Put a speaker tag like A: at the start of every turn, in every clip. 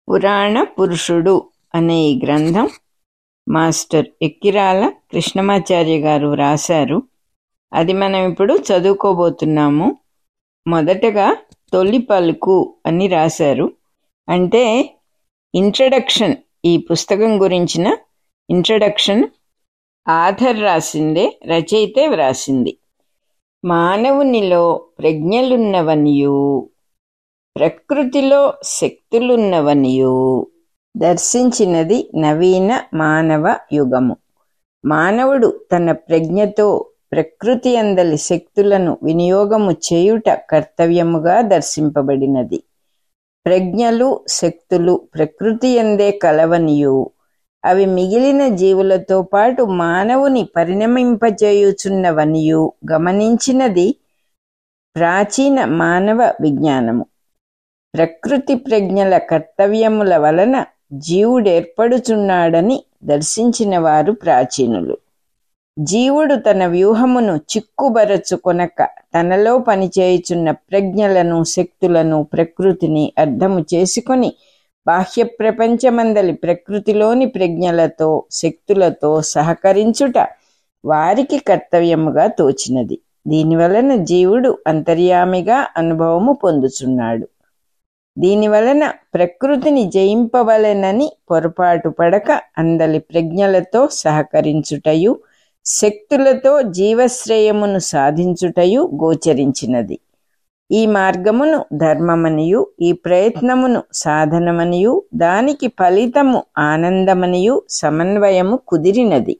A: పురాణ పురుషుడు అనే ఈ గ్రంథం మాస్టర్ ఎక్కిరాల కృష్ణమాచార్య గారు రాశారు అది మనం ఇప్పుడు చదువుకోబోతున్నాము మొదటగా తొలి పలుకు అని రాశారు అంటే ఇంట్రడక్షన్ ఈ పుస్తకం గురించిన ఇంట్రడక్షన్ ఆథర్ రాసిందే రచయితే వ్రాసింది మానవునిలో ప్రజ్ఞలున్నవనియు ప్రకృతిలో శక్తులున్నవనియు దర్శించినది నవీన మానవ యుగము మానవుడు తన ప్రజ్ఞతో ప్రకృతి అందలి శక్తులను వినియోగము చేయుట కర్తవ్యముగా దర్శింపబడినది ప్రజ్ఞలు శక్తులు ప్రకృతి ఎందే కలవనియు అవి మిగిలిన జీవులతో పాటు మానవుని పరిణమింపచేయుచున్నవనియు గమనించినది ప్రాచీన మానవ విజ్ఞానము ప్రకృతి ప్రజ్ఞల కర్తవ్యముల వలన జీవుడేర్పడుచున్నాడని దర్శించిన వారు ప్రాచీనులు జీవుడు తన వ్యూహమును చిక్కుబరచుకొనక తనలో పనిచేయుచున్న ప్రజ్ఞలను శక్తులను ప్రకృతిని అర్థము చేసుకొని బాహ్య ప్రపంచమందలి ప్రకృతిలోని ప్రజ్ఞలతో శక్తులతో సహకరించుట వారికి కర్తవ్యముగా తోచినది దీనివలన జీవుడు అంతర్యామిగా అనుభవము పొందుచున్నాడు దీనివలన ప్రకృతిని జయింపవలెనని పొరపాటు పడక అందలి ప్రజ్ఞలతో సహకరించుటయు శక్తులతో జీవశ్రేయమును సాధించుటయు గోచరించినది ఈ మార్గమును ధర్మమనియు ఈ ప్రయత్నమును సాధనమనియు దానికి ఫలితము ఆనందమనియు సమన్వయము కుదిరినది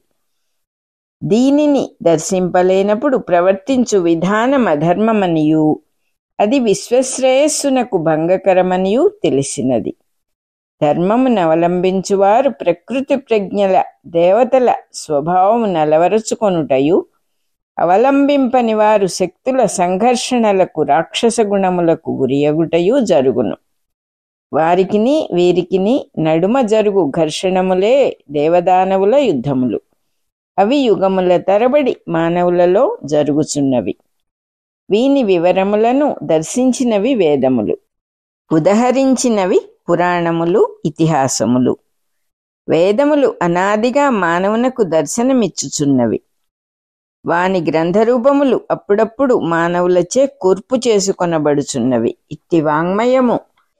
A: దీనిని దర్శింపలేనప్పుడు ప్రవర్తించు విధానం అధర్మమనియు అది విశ్వశ్రేయస్సునకు భంగకరమనియు తెలిసినది ధర్మమును అవలంబించువారు ప్రకృతి ప్రజ్ఞల దేవతల స్వభావము నలవరుచుకొనుటయు అవలంబింపని వారు శక్తుల సంఘర్షణలకు రాక్షస గుణములకు గురియగుటయు జరుగును వారికిని వీరికిని నడుమ జరుగు ఘర్షణములే దేవదానవుల యుద్ధములు అవి యుగముల తరబడి మానవులలో జరుగుచున్నవి వీని వివరములను దర్శించినవి వేదములు ఉదహరించినవి పురాణములు ఇతిహాసములు వేదములు అనాదిగా మానవునకు దర్శనమిచ్చుచున్నవి వాని గ్రంథరూపములు అప్పుడప్పుడు మానవులచే కూర్పు చేసుకొనబడుచున్నవి ఇట్టి వాంగ్మయము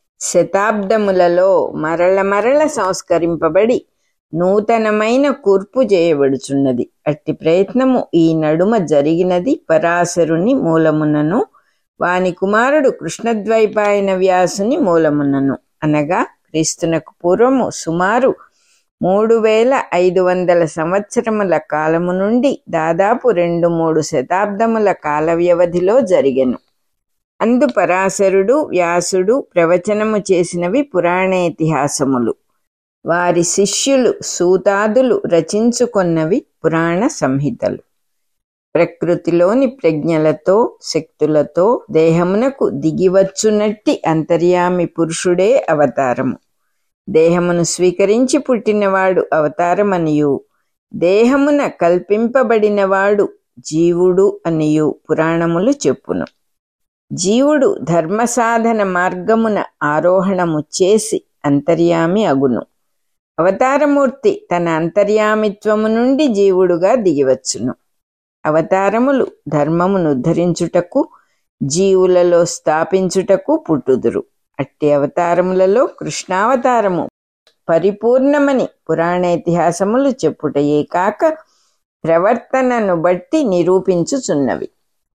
A: శతాబ్దములలో మరల మరల సంస్కరింపబడి నూతనమైన కూర్పు చేయబడుచున్నది అట్టి ప్రయత్నము ఈ నడుమ జరిగినది పరాశరుని మూలమునను వాని కుమారుడు కృష్ణద్వైపాయన వ్యాసుని మూలమునను అనగా క్రీస్తునకు పూర్వము సుమారు మూడు వేల ఐదు వందల సంవత్సరముల కాలము నుండి దాదాపు రెండు మూడు శతాబ్దముల కాల వ్యవధిలో జరిగెను అందు పరాశరుడు వ్యాసుడు ప్రవచనము చేసినవి పురాణేతిహాసములు వారి శిష్యులు సూతాదులు రచించుకొన్నవి పురాణ సంహితలు ప్రకృతిలోని ప్రజ్ఞలతో శక్తులతో దేహమునకు దిగివచ్చునట్టి అంతర్యామి పురుషుడే అవతారము దేహమును స్వీకరించి పుట్టినవాడు అవతారమనియు దేహమున కల్పింపబడినవాడు జీవుడు అనియు పురాణములు చెప్పును జీవుడు ధర్మసాధన మార్గమున ఆరోహణము చేసి అంతర్యామి అగును అవతారమూర్తి తన అంతర్యామిత్వము నుండి జీవుడుగా దిగివచ్చును అవతారములు ధర్మమును ఉద్ధరించుటకు జీవులలో స్థాపించుటకు పుట్టుదురు అట్టి అవతారములలో కృష్ణావతారము పరిపూర్ణమని పురాణేతిహాసములు చెప్పుటయే కాక ప్రవర్తనను బట్టి నిరూపించుచున్నవి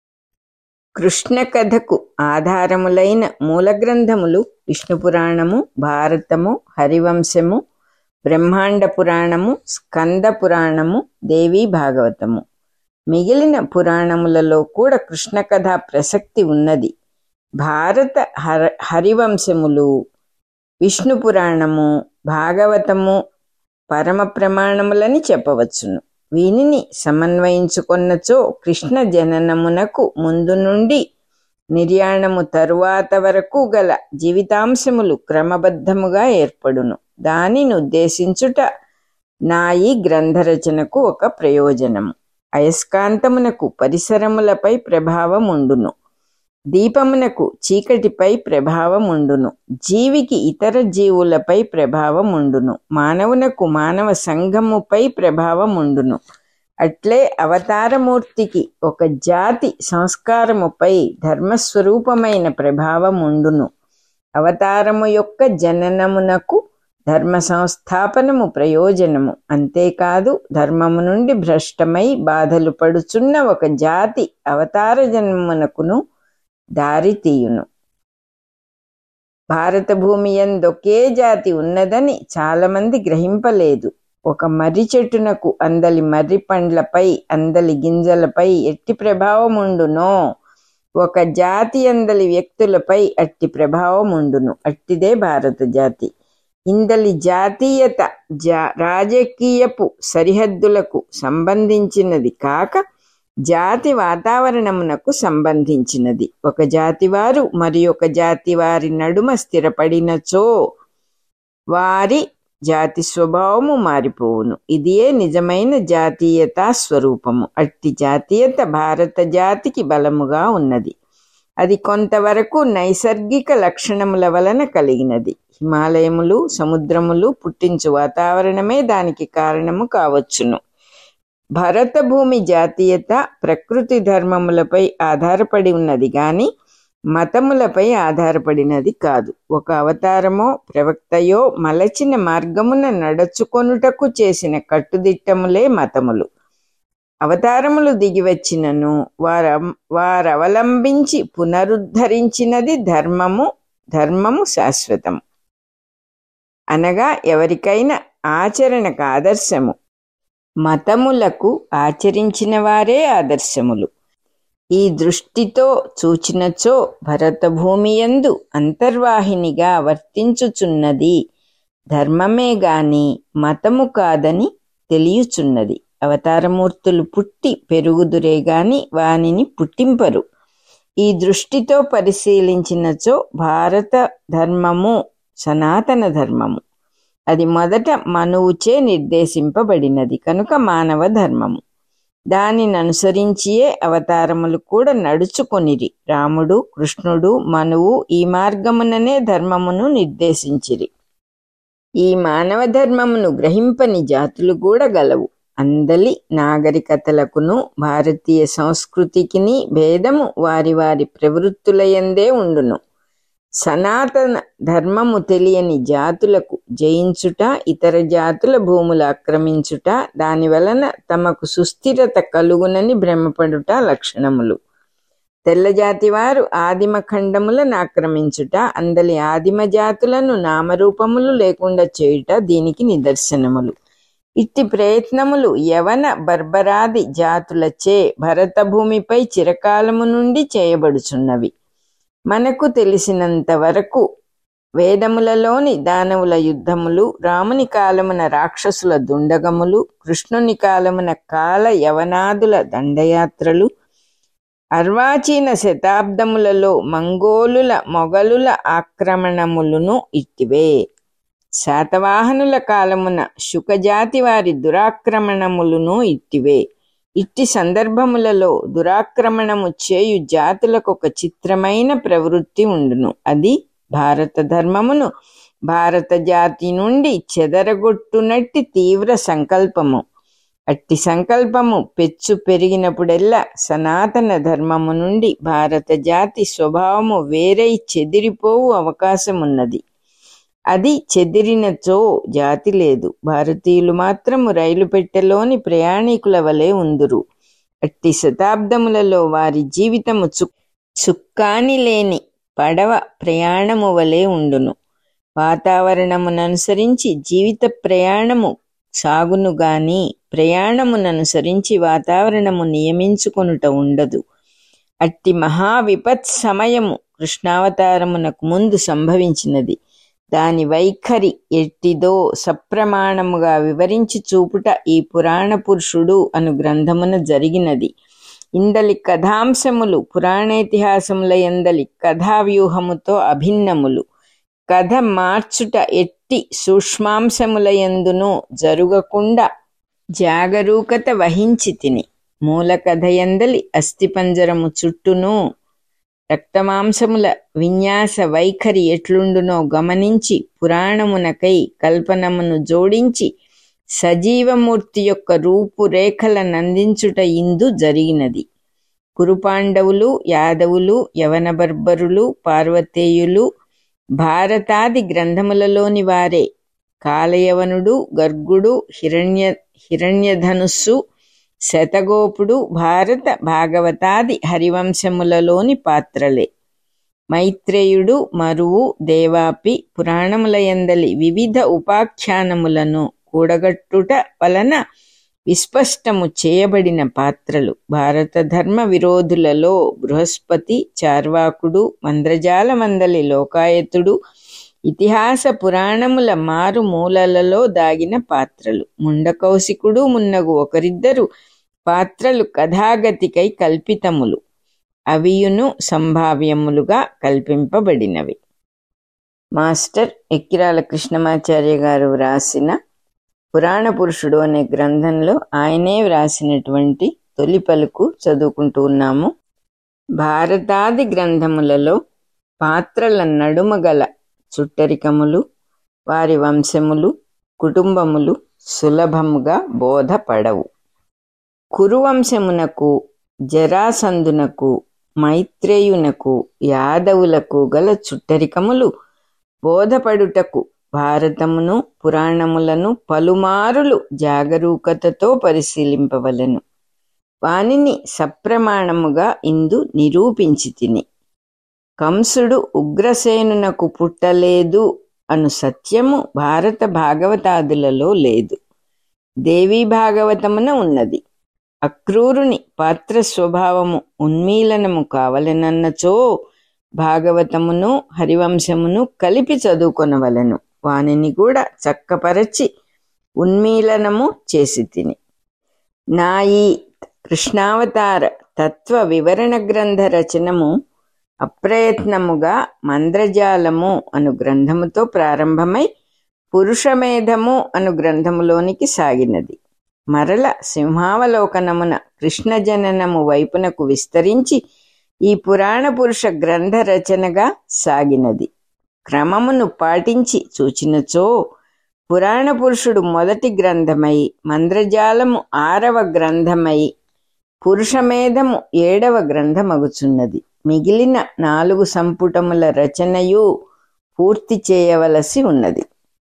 A: కృష్ణ కథకు ఆధారములైన మూల గ్రంథములు విష్ణు పురాణము భారతము హరివంశము బ్రహ్మాండ పురాణము స్కంద పురాణము దేవీ భాగవతము మిగిలిన పురాణములలో కూడా కృష్ణ కథ ప్రసక్తి ఉన్నది భారత హర హరివంశములు విష్ణు పురాణము భాగవతము పరమ ప్రమాణములని చెప్పవచ్చును వీనిని సమన్వయించుకొన్నచో కృష్ణ జననమునకు ముందు నుండి నిర్యాణము తరువాత వరకు గల జీవితాంశములు క్రమబద్ధముగా ఏర్పడును దానిని ఉద్దేశించుట నా ఈ గ్రంథరచనకు ఒక ప్రయోజనము అయస్కాంతమునకు పరిసరములపై ప్రభావం ఉండును దీపమునకు చీకటిపై ప్రభావం ఉండును జీవికి ఇతర జీవులపై ప్రభావం ఉండును మానవునకు మానవ సంఘముపై ప్రభావం ఉండును అట్లే అవతారమూర్తికి ఒక జాతి సంస్కారముపై ధర్మస్వరూపమైన ప్రభావం ఉండును అవతారము యొక్క జననమునకు ధర్మ సంస్థాపనము ప్రయోజనము అంతేకాదు ధర్మము నుండి భ్రష్టమై బాధలు పడుచున్న ఒక జాతి అవతార జన్మమునకును దారి తీయును భారత భూమి ఎందొకే జాతి ఉన్నదని చాలామంది గ్రహింపలేదు ఒక మర్రి చెట్టునకు అందలి మర్రి పండ్లపై అందలి గింజలపై ఎట్టి ప్రభావం ఉండునో ఒక జాతి అందలి వ్యక్తులపై అట్టి ప్రభావం ఉండును అట్టిదే భారత జాతి ఇందలి జాతీయత జా రాజకీయపు సరిహద్దులకు సంబంధించినది కాక జాతి వాతావరణమునకు సంబంధించినది ఒక జాతి వారు మరి ఒక జాతి వారి నడుమ స్థిరపడినచో వారి జాతి స్వభావము మారిపోవును ఇదియే నిజమైన జాతీయతా స్వరూపము అట్టి జాతీయత భారత జాతికి బలముగా ఉన్నది అది కొంతవరకు నైసర్గిక లక్షణముల వలన కలిగినది హిమాలయములు సముద్రములు పుట్టించు వాతావరణమే దానికి కారణము కావచ్చును భరత భూమి జాతీయత ప్రకృతి ధర్మములపై ఆధారపడి ఉన్నది గాని మతములపై ఆధారపడినది కాదు ఒక అవతారమో ప్రవక్తయో మలచిన మార్గమున నడుచుకొనుటకు చేసిన కట్టుదిట్టములే మతములు అవతారములు దిగివచ్చినను వార వారవలంబించి పునరుద్ధరించినది ధర్మము ధర్మము శాశ్వతము అనగా ఎవరికైనా ఆచరణకు ఆదర్శము మతములకు ఆచరించిన వారే ఆదర్శములు ఈ దృష్టితో చూచినచో భరతభూమియందు అంతర్వాహినిగా వర్తించుచున్నది ధర్మమే గాని మతము కాదని తెలియచున్నది అవతారమూర్తులు పుట్టి పెరుగుదురే గాని వానిని పుట్టింపరు ఈ దృష్టితో పరిశీలించినచో భారత ధర్మము సనాతన ధర్మము అది మొదట మనువుచే నిర్దేశింపబడినది కనుక మానవ ధర్మము దానిని అనుసరించియే అవతారములు కూడా నడుచుకొనిరి రాముడు కృష్ణుడు మనువు ఈ మార్గముననే ధర్మమును నిర్దేశించిరి ఈ మానవ ధర్మమును గ్రహింపని జాతులు కూడా గలవు అందలి నాగరికతలకును భారతీయ సంస్కృతికిని భేదము వారి వారి ప్రవృత్తులయందే ఉండును సనాతన ధర్మము తెలియని జాతులకు జయించుట ఇతర జాతుల భూములు ఆక్రమించుట దాని వలన తమకు సుస్థిరత కలుగునని భ్రమపడుట లక్షణములు తెల్లజాతి వారు ఆదిమ ఖండములను ఆక్రమించుట అందలి ఆదిమ జాతులను నామరూపములు లేకుండా చేయుట దీనికి నిదర్శనములు ఇట్టి ప్రయత్నములు యవన బర్బరాది జాతులచే భరత భూమిపై చిరకాలము నుండి చేయబడుచున్నవి మనకు తెలిసినంత వరకు వేదములలోని దానవుల యుద్ధములు రాముని కాలమున రాక్షసుల దుండగములు కృష్ణుని కాలమున కాల యవనాదుల దండయాత్రలు అర్వాచీన శతాబ్దములలో మంగోలుల మొఘలుల ఆక్రమణములను ఇట్టివే శాతవాహనుల కాలమున శుకజాతి వారి దురాక్రమణములను ఇట్టివే ఇట్టి సందర్భములలో దురాక్రమణము చేయు జాతులకు ఒక చిత్రమైన ప్రవృత్తి ఉండును అది భారత ధర్మమును భారత జాతి నుండి చెదరగొట్టునట్టి తీవ్ర సంకల్పము అట్టి సంకల్పము పెచ్చు పెరిగినప్పుడెల్లా సనాతన ధర్మము నుండి భారత జాతి స్వభావము వేరై చెదిరిపోవు అవకాశం ఉన్నది అది చెదిరినచో జాతి లేదు భారతీయులు మాత్రము రైలు పెట్టెలోని ప్రయాణికుల వలె ఉందురు అట్టి శతాబ్దములలో వారి జీవితము చు చుక్కాని లేని పడవ ప్రయాణము వలె ఉండును వాతావరణముననుసరించి జీవిత ప్రయాణము సాగును గాని ప్రయాణముననుసరించి వాతావరణము నియమించుకొనుట ఉండదు అట్టి మహా విపత్ సమయము కృష్ణావతారమునకు ముందు సంభవించినది దాని వైఖరి ఎట్టిదో సప్రమాణముగా వివరించి చూపుట ఈ పురాణ పురుషుడు అను గ్రంథమున జరిగినది ఇందలి కథాంశములు పురాణేతిహాసముల ఎందలి కథావ్యూహముతో అభిన్నములు కథ మార్చుట ఎట్టి సూక్ష్మాంశముల ఎందును జరుగకుండా జాగరూకత వహించి తిని మూల కథ ఎందలి అస్థిపంజరము చుట్టూను రక్తమాంసముల విన్యాస వైఖరి ఎట్లుండునో గమనించి పురాణమునకై కల్పనమును జోడించి సజీవమూర్తి యొక్క రూపురేఖలనందించుట ఇందు జరిగినది కురుపాండవులు యాదవులు యవనబర్బరులు పార్వతేయులు భారతాది గ్రంథములలోని వారే కాలయవనుడు గర్గుడు హిరణ్య హిరణ్యధనుస్సు శతగోపుడు భారత భాగవతాది హరివంశములలోని పాత్రలే మైత్రేయుడు మరువు దేవాపి పురాణములయందలి వివిధ ఉపాఖ్యానములను కూడగట్టుట వలన విస్పష్టము చేయబడిన పాత్రలు భారత ధర్మ విరోధులలో బృహస్పతి చార్వాకుడు మంద్రజాల మందలి లోకాయతుడు ఇతిహాస పురాణముల మారు మూలలలో దాగిన పాత్రలు ముండకౌశికుడు మున్నగు ఒకరిద్దరు పాత్రలు కథాగతికై కల్పితములు అవియును సంభావ్యములుగా కల్పింపబడినవి మాస్టర్ ఎక్కిరాల కృష్ణమాచార్య గారు వ్రాసిన పురాణ పురుషుడు అనే గ్రంథంలో ఆయనే వ్రాసినటువంటి తొలి పలుకు చదువుకుంటూ ఉన్నాము భారతాది గ్రంథములలో పాత్రల నడుమ గల చుట్టరికములు వారి వంశములు కుటుంబములు సులభముగా బోధపడవు కురువంశమునకు జరాసందునకు మైత్రేయునకు యాదవులకు గల చుట్టరికములు బోధపడుటకు భారతమును పురాణములను పలుమారులు జాగరూకతతో పరిశీలింపవలను వానిని సప్రమాణముగా ఇందు నిరూపించి తిని కంసుడు ఉగ్రసేనునకు పుట్టలేదు అను సత్యము భారత భాగవతాదులలో లేదు దేవీ భాగవతమున ఉన్నది అక్రూరుని పాత్ర స్వభావము ఉన్మీలనము కావలెనన్నచో భాగవతమును హరివంశమును కలిపి చదువుకొనవలెను వానిని కూడా చక్కపరచి ఉన్మీలనము చేసి తిని నా ఈ కృష్ణావతార తత్వ వివరణ గ్రంథ రచనము అప్రయత్నముగా మంద్రజాలము అను గ్రంథముతో ప్రారంభమై పురుషమేధము అను గ్రంథములోనికి సాగినది మరల సింహావలోకనమున కృష్ణ జననము వైపునకు విస్తరించి ఈ పురాణ పురుష గ్రంథ రచనగా సాగినది క్రమమును పాటించి చూచినచో పురాణ పురుషుడు మొదటి గ్రంథమై మంద్రజాలము ఆరవ గ్రంథమై పురుషమేధము ఏడవ గ్రంథమగుచున్నది మిగిలిన నాలుగు సంపుటముల రచనయు పూర్తి చేయవలసి ఉన్నది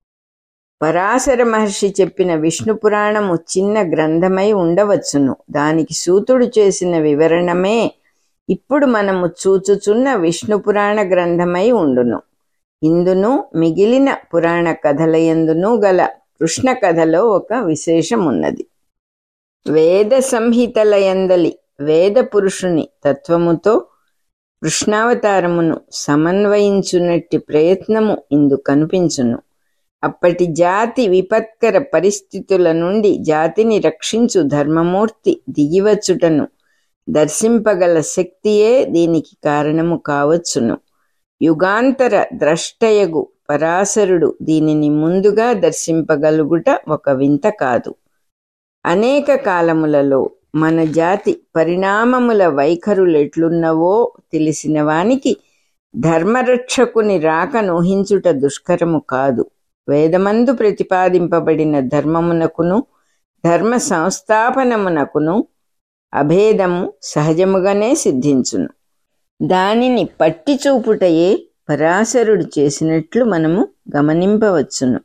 A: పరాశర మహర్షి చెప్పిన విష్ణు పురాణము చిన్న గ్రంథమై ఉండవచ్చును దానికి సూతుడు చేసిన వివరణమే ఇప్పుడు మనము చూచుచున్న విష్ణు పురాణ గ్రంథమై ఉండును ఇందును మిగిలిన పురాణ కథలయందును గల కృష్ణ కథలో ఒక విశేషం ఉన్నది వేద సంహితలయందలి వేద పురుషుని తత్వముతో కృష్ణావతారమును సమన్వయించునట్టి ప్రయత్నము ఇందు కనిపించును అప్పటి జాతి విపత్కర పరిస్థితుల నుండి జాతిని రక్షించు ధర్మమూర్తి దిగివచ్చుటను దర్శింపగల శక్తియే దీనికి కారణము కావచ్చును యుగాంతర ద్రష్టయగు పరాశరుడు దీనిని ముందుగా దర్శింపగలుగుట ఒక వింత కాదు అనేక కాలములలో మన జాతి పరిణామముల వైఖరులెట్లున్నవో తెలిసిన వానికి ధర్మరక్షకుని రాక నూహించుట దుష్కరము కాదు వేదమందు ప్రతిపాదింపబడిన ధర్మమునకును ధర్మ సంస్థాపనమునకును అభేదము సహజముగానే సిద్ధించును దానిని పట్టి చూపుటయే పరాశరుడు చేసినట్లు మనము గమనింపవచ్చును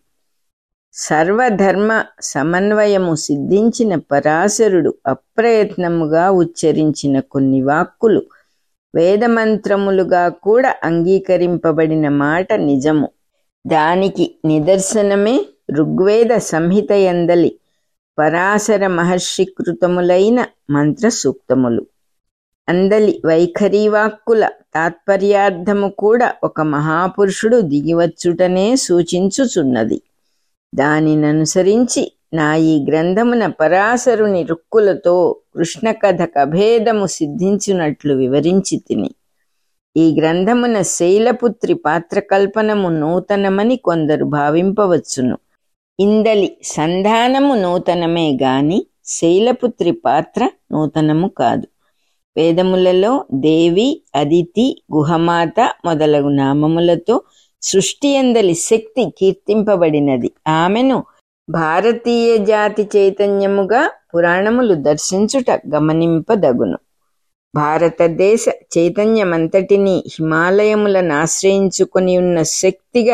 A: సర్వధర్మ సమన్వయము సిద్ధించిన పరాశరుడు అప్రయత్నముగా ఉచ్చరించిన కొన్ని వాక్కులు వేదమంత్రములుగా కూడా అంగీకరింపబడిన మాట నిజము దానికి నిదర్శనమే ఋగ్వేద సంహితయందలి పరాశర మహర్షి కృతములైన మంత్ర సూక్తములు అందలి వైఖరీ వాక్కుల తాత్పర్యార్థము కూడా ఒక మహాపురుషుడు దిగివచ్చుటనే సూచించుచున్నది దానిననుసరించి నా ఈ గ్రంథమున పరాశరుని రుక్కులతో కృష్ణ కథకు అభేదము సిద్ధించినట్లు వివరించి తిని ఈ గ్రంథమున శైలపుత్రి పాత్రకల్పనము నూతనమని కొందరు భావింపవచ్చును ఇందలి సంధానము నూతనమే గాని శైలపుత్రి పాత్ర నూతనము కాదు వేదములలో దేవి అదితి గుహమాత మొదలగు నామములతో సృష్టి ఎందలి శక్తి కీర్తింపబడినది ఆమెను భారతీయ జాతి చైతన్యముగా పురాణములు దర్శించుట గమనింపదగును భారతదేశ చైతన్యమంతటినీ హిమాలయములను ఆశ్రయించుకొని ఉన్న శక్తిగా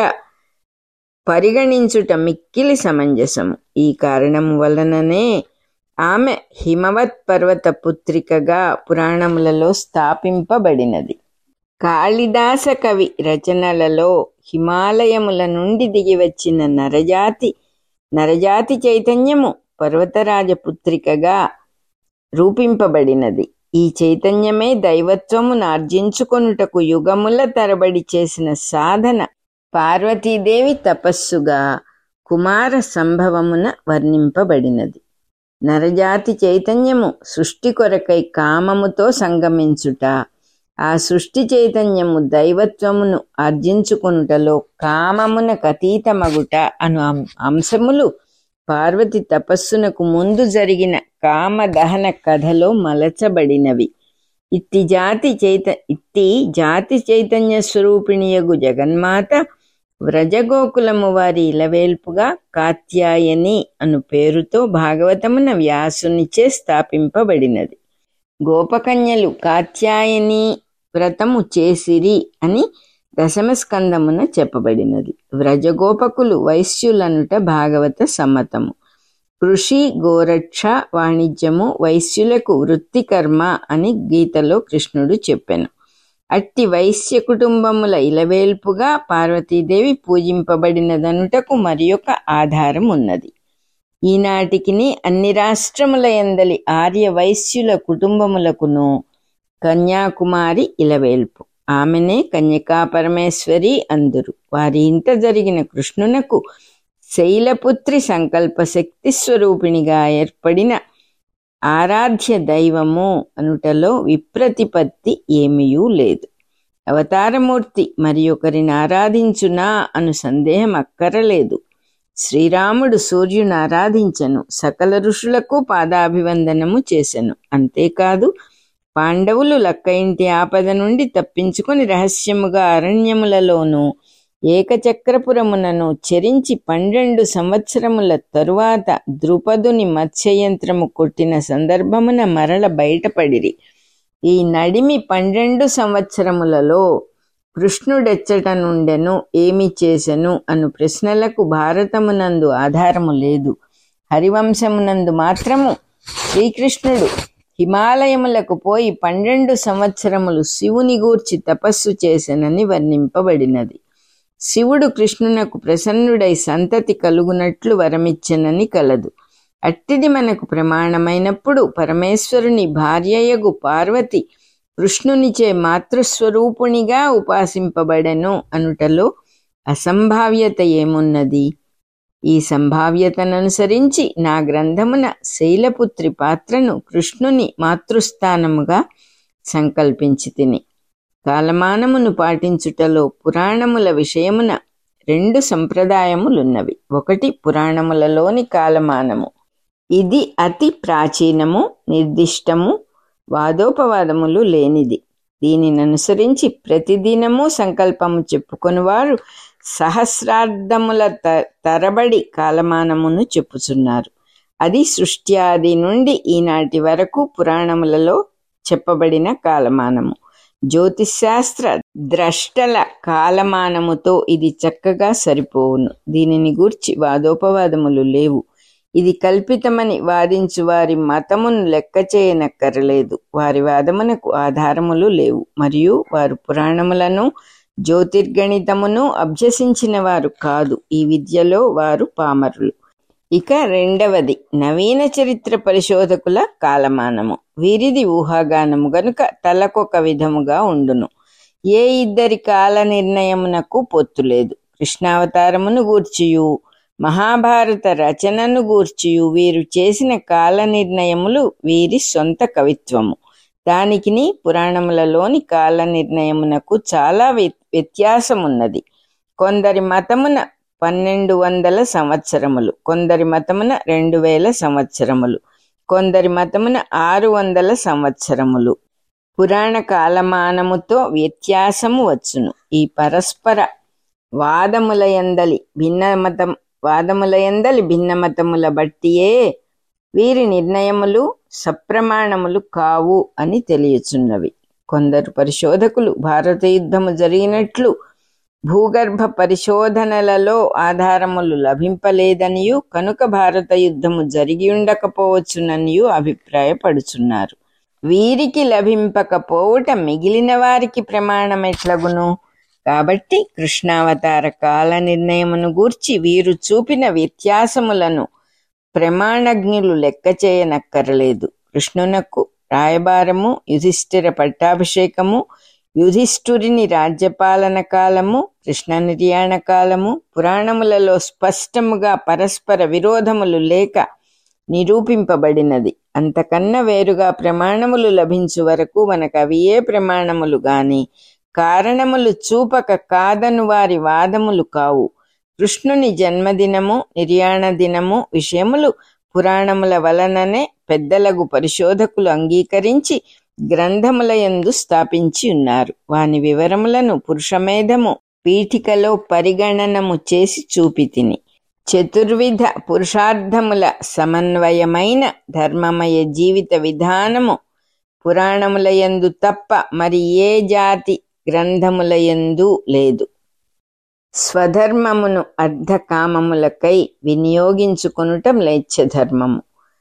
A: పరిగణించుట మిక్కిలి సమంజసము ఈ కారణము వలననే ఆమె హిమవత్ పర్వత పుత్రికగా పురాణములలో స్థాపింపబడినది కాళిదాస కవి రచనలలో హిమాలయముల నుండి దిగివచ్చిన నరజాతి నరజాతి చైతన్యము పర్వతరాజ పుత్రికగా రూపింపబడినది ఈ చైతన్యమే దైవత్వమును ఆర్జించుకొనుటకు యుగముల తరబడి చేసిన సాధన పార్వతీదేవి తపస్సుగా కుమార సంభవమున వర్ణింపబడినది నరజాతి చైతన్యము సృష్టి కొరకై కామముతో సంగమించుట ఆ సృష్టి చైతన్యము దైవత్వమును ఆర్జించుకునుటలో కామమునకు అతీతమగుట అను అం- అంశములు పార్వతి తపస్సునకు ముందు జరిగిన కామదహన కథలో మలచబడినవి ఇట్టి జాతి చైత ఇట్టి జాతి చైతన్య స్వరూపిణియగు జగన్మాత వ్రజగోకులము వారి ఇలవేల్పుగా కాత్యాయని అను పేరుతో భాగవతమున వ్యాసునిచే స్థాపింపబడినది గోపకన్యలు కాత్యాయని వ్రతము చేసిరి అని దశమ స్కందమున చెప్పబడినది వ్రజగోపకులు వైశ్యులనుట భాగవత సమ్మతము కృషి గోరక్ష వాణిజ్యము వైశ్యులకు వృత్తి కర్మ అని గీతలో కృష్ణుడు చెప్పెను అట్టి వైశ్య కుటుంబముల ఇలవేల్పుగా పార్వతీదేవి పూజింపబడినదనుటకు మరి ఒక ఆధారం ఉన్నది ఈనాటికిని అన్ని రాష్ట్రముల ఎందలి ఆర్య వైశ్యుల కుటుంబములకును కన్యాకుమారి ఇలవేల్పు ఆమెనే కన్యకా పరమేశ్వరి అందురు వారి ఇంట జరిగిన కృష్ణునకు శైలపుత్రి సంకల్ప శక్తి స్వరూపిణిగా ఏర్పడిన ఆరాధ్య దైవము అనుటలో విప్రతిపత్తి ఏమీయూ లేదు అవతారమూర్తి మరి ఒకరిని ఆరాధించునా అను సందేహం అక్కరలేదు శ్రీరాముడు సూర్యుని ఆరాధించను సకల ఋషులకు పాదాభివందనము చేసెను అంతేకాదు పాండవులు లక్క ఇంటి ఆపద నుండి తప్పించుకొని రహస్యముగా అరణ్యములలోనూ ఏకచక్రపురమునను చెరించి పన్నెండు సంవత్సరముల తరువాత ద్రుపదుని మత్స్యయంత్రము కొట్టిన సందర్భమున మరల బయటపడిరి ఈ నడిమి పన్నెండు సంవత్సరములలో కృష్ణుడెచ్చట నుండెను ఏమి చేసెను అను ప్రశ్నలకు భారతమునందు ఆధారము లేదు హరివంశమునందు మాత్రము శ్రీకృష్ణుడు హిమాలయములకు పోయి పన్నెండు సంవత్సరములు శివుని గూర్చి తపస్సు చేసెనని వర్ణింపబడినది శివుడు కృష్ణునకు ప్రసన్నుడై సంతతి కలుగునట్లు వరమిచ్చెనని కలదు అట్టిది మనకు ప్రమాణమైనప్పుడు పరమేశ్వరుని భార్యయగు పార్వతి కృష్ణునిచే మాతృస్వరూపునిగా ఉపాసింపబడెను అనుటలో అసంభావ్యత ఏమున్నది ఈ సంభావ్యతననుసరించి నా గ్రంథమున శైలపుత్రి పాత్రను కృష్ణుని మాతృస్థానముగా సంకల్పించి తిని కాలమానమును పాటించుటలో పురాణముల విషయమున రెండు సంప్రదాయములున్నవి ఒకటి పురాణములలోని కాలమానము ఇది అతి ప్రాచీనము నిర్దిష్టము వాదోపవాదములు లేనిది దీనిని అనుసరించి ప్రతిదినము సంకల్పము చెప్పుకొనివారు సహస్రార్థముల త తరబడి కాలమానమును చెప్పుచున్నారు అది సృష్టి ఆది నుండి ఈనాటి వరకు పురాణములలో చెప్పబడిన కాలమానము జ్యోతిశాస్త్ర ద్రష్టల కాలమానముతో ఇది చక్కగా సరిపోవును దీనిని గూర్చి వాదోపవాదములు లేవు ఇది కల్పితమని వాదించు వారి మతమును లెక్క చేయనక్కరలేదు వారి వాదమునకు ఆధారములు లేవు మరియు వారు పురాణములను జ్యోతిర్గణితమును అభ్యసించిన వారు కాదు ఈ విద్యలో వారు పామరులు ఇక రెండవది నవీన చరిత్ర పరిశోధకుల కాలమానము వీరిది ఊహాగానము గనుక తలకొక విధముగా ఉండును ఏ ఇద్దరి కాల నిర్ణయమునకు పొత్తులేదు కృష్ణావతారమును గూర్చియు మహాభారత రచనను గూర్చియు వీరు చేసిన కాల నిర్ణయములు వీరి సొంత కవిత్వము దానికిని పురాణములలోని కాల నిర్ణయమునకు చాలా వ్యత్యాసమున్నది కొందరి మతమున పన్నెండు వందల సంవత్సరములు కొందరి మతమున రెండు వేల సంవత్సరములు కొందరి మతమున ఆరు వందల సంవత్సరములు పురాణ కాలమానముతో వ్యత్యాసము వచ్చును ఈ పరస్పర వాదములయందలి భిన్నమతం వాదములయందలి భిన్నమతముల బట్టియే వీరి నిర్ణయములు సప్రమాణములు కావు అని తెలియచున్నవి కొందరు పరిశోధకులు భారత యుద్ధము జరిగినట్లు భూగర్భ పరిశోధనలలో ఆధారములు లభింపలేదనియు కనుక భారత యుద్ధము జరిగి ఉండకపోవచ్చుననియు అభిప్రాయపడుచున్నారు వీరికి లభింపకపోవుట మిగిలిన వారికి ప్రమాణం ఎట్లగును కాబట్టి కృష్ణావతార కాల నిర్ణయమును గూర్చి వీరు చూపిన వ్యత్యాసములను ప్రమాణజ్ఞులు లెక్క చేయనక్కరలేదు కృష్ణునకు రాయబారము యుధిష్ఠిర పట్టాభిషేకము యుధిష్ఠురిని రాజ్యపాలన కాలము కృష్ణ నిర్యాణ కాలము పురాణములలో స్పష్టముగా పరస్పర విరోధములు లేక నిరూపింపబడినది అంతకన్నా వేరుగా ప్రమాణములు లభించు వరకు మనకు అవియే ప్రమాణములు గాని కారణములు చూపక కాదను వారి వాదములు కావు కృష్ణుని జన్మదినము నిర్యాణ దినము విషయములు పురాణముల వలననే పెద్దలగు పరిశోధకులు అంగీకరించి గ్రంథముల యందు స్థాపించి ఉన్నారు వాని వివరములను పురుషమేధము పీఠికలో పరిగణనము చేసి చూపితిని చతుర్విధ పురుషార్థముల సమన్వయమైన ధర్మమయ జీవిత విధానము పురాణములయందు తప్ప మరి ఏ జాతి గ్రంథములయందు లేదు స్వధర్మమును అర్ధకామములకై వినియోగించుకొనుట మ్లేచ్ఛ ధర్మము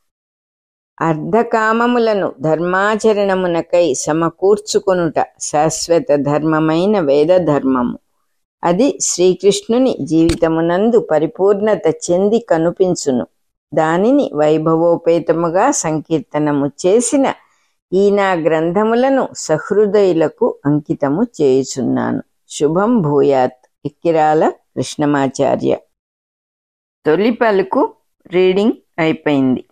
A: అర్ధకామములను ధర్మాచరణమునకై సమకూర్చుకొనుట శాశ్వత ధర్మమైన వేద ధర్మము అది శ్రీకృష్ణుని జీవితమునందు పరిపూర్ణత చెంది కనుపించును దానిని వైభవోపేతముగా సంకీర్తనము చేసిన ఈ నా గ్రంథములను సహృదయులకు అంకితము చేయుచున్నాను శుభం భూయాత్ ఇక్కిరాల కృష్ణమాచార్య తొలి పలుకు రీడింగ్ అయిపోయింది